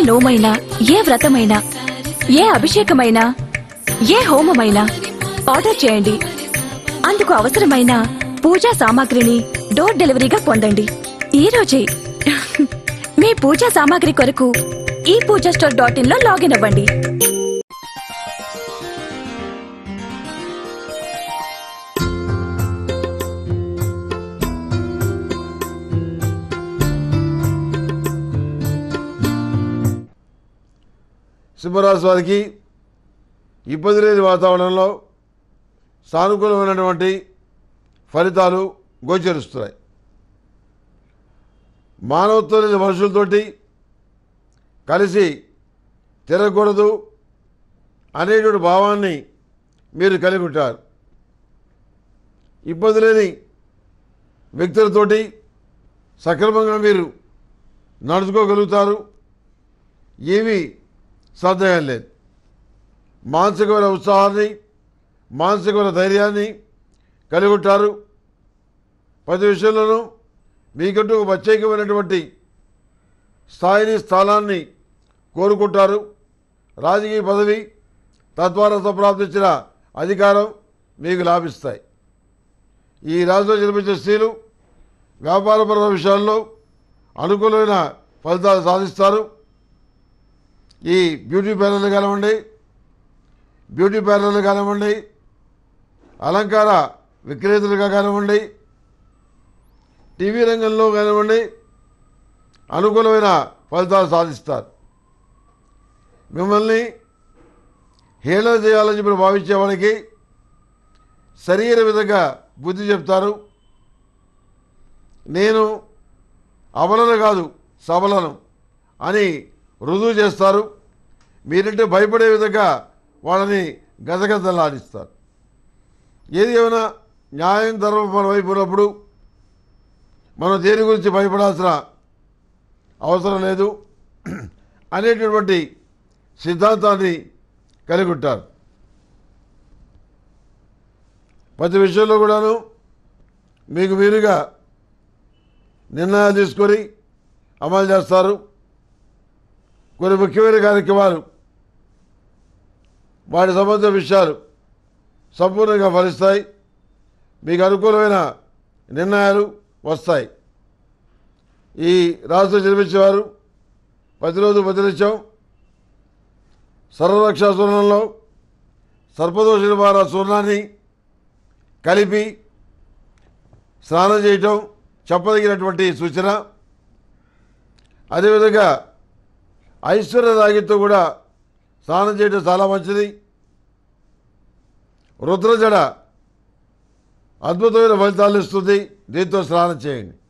నోమైనా ఏ వ్రతమైనా ఏ అభిషేకమైనా ఏ హోమమైనా ఆర్డర్ చేయండి అందుకు అవసరమైన పూజా సామాగ్రిని డోర్ డెలివరీగా పొందండి ఈ రోజే మీ పూజా సామాగ్రి కొరకు ఈ పూజా స్టోర్ డాట్ ఇన్ లో లాగిన్ అవ్వండి సింహరాశి వారికి ఇబ్బంది లేని వాతావరణంలో సానుకూలమైనటువంటి ఫలితాలు గోచరిస్తున్నాయి మానవత్వం లేని మనుషులతోటి కలిసి తిరగకూడదు అనేటువంటి భావాన్ని మీరు కలిగి ఉంటారు ఇబ్బంది లేని వ్యక్తులతోటి సక్రమంగా మీరు నడుచుకోగలుగుతారు ఏమీ సందేహం లేదు మానసికమైన ఉత్సాహాన్ని మానసికమైన ధైర్యాన్ని కలిగి ఉంటారు ప్రతి విషయంలోనూ మీకంటూ ఒక ప్రత్యేకమైనటువంటి స్థాయిని స్థానాన్ని కోరుకుంటారు రాజకీయ పదవి తద్వారా సంప్రాప్తించిన అధికారం మీకు లాభిస్తాయి ఈ రాజులో జన్మించిన స్త్రీలు వ్యాపారపరమైన విషయాల్లో అనుకూలమైన ఫలితాలు సాధిస్తారు ఈ బ్యూటీ పార్లర్లు కానివ్వండి బ్యూటీ పార్లర్లు కానివ్వండి అలంకార విక్రేతలుగా కానివ్వండి టీవీ రంగంలో కానివ్వండి అనుకూలమైన ఫలితాలు సాధిస్తారు మిమ్మల్ని హేళన చేయాలని చెప్పి భావించే వాళ్ళకి సరైన విధంగా బుద్ధి చెప్తారు నేను అబలను కాదు సబలను అని రుజువు చేస్తారు మీరంటే భయపడే విధంగా వాళ్ళని గజగజలాడిస్తారు ఏది ఏమైనా న్యాయం ధర్మం మన వైపు ఉన్నప్పుడు మనం దేని గురించి భయపడాల్సిన అవసరం లేదు అనేటటువంటి సిద్ధాంతాన్ని కలిగి ఉంటారు ప్రతి విషయంలో కూడాను మీకు మీరుగా నిర్ణయాలు తీసుకొని అమలు చేస్తారు కొన్ని ముఖ్యమైన కార్యక్రమాలు వాటి సంబంధించిన విషయాలు సంపూర్ణంగా ఫలిస్తాయి మీకు అనుకూలమైన నిర్ణయాలు వస్తాయి ఈ రాష్ట్రం జన్మించేవారు ప్రతిరోజు ప్రతినిత్యం సర్వరక్షా సూర్ణంలో సర్పదోష నివారణ సూర్ణాన్ని కలిపి స్నానం చేయటం చెప్పదగినటువంటి సూచన అదేవిధంగా ఐశ్వర్య రాగితో కూడా స్నానం చేయడం చాలా మంచిది రుద్రజడ అద్భుతమైన ఫలితాలు ఇస్తుంది దీంతో స్నానం చేయండి